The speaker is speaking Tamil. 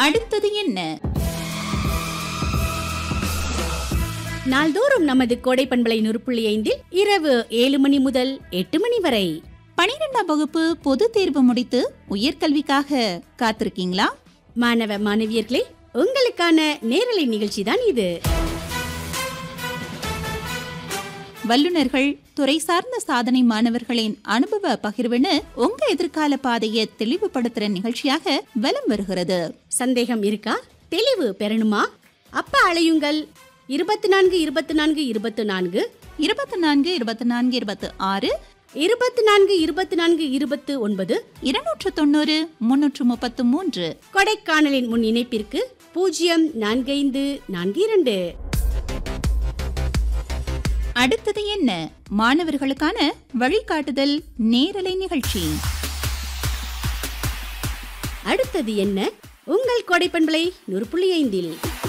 அடுத்தது என்ன நாள்தோறும் நமது கோடை பண்பலை நூறுப்புள்ளி ஐந்தில் இரவு ஏழு மணி முதல் எட்டு மணி வரை பனிரெண்டாம் வகுப்பு பொது தேர்வு முடித்து உயர்கல்விக்காக காத்திருக்கீங்களா மாணவ மாணவியர்களே உங்களுக்கான நேரலை நிகழ்ச்சி தான் இது வல்லுநர்கள் துறை சார்ந்த சாதனை மாணவர்களின் அனுபவ பகிர்வுன்னு உங்க எதிர்கால பாதையை தெளிவுபடுத்துற நிகழ்ச்சியாக வலம் வருகிறது சந்தேகம் இருக்கா தெளிவு பெறணுமா அப்ப அழையுங்கள் இருபத்தி நான்கு இருபத்தி நான்கு இருபத்தி நான்கு இருபத்தி நான்கு இருபத்தி நான்கு இருபத்தி ஆறு இருபத்தி நான்கு இருபத்தி நான்கு இருபத்து ஒன்பது இருநூற்று தொண்ணூறு முன்னூற்று முப்பத்து மூன்று கொடைக்கானலின் முன் இணைப்பிற்கு பூஜ்ஜியம் நான்கைந்து நான்கு இரண்டு அடுத்தது என்ன மாணவர்களுக்கான வழிகாட்டுதல் நேரலை நிகழ்ச்சி அடுத்தது என்ன உங்கள் கொடை பண்பலை நூறு புள்ளி ஐந்தில்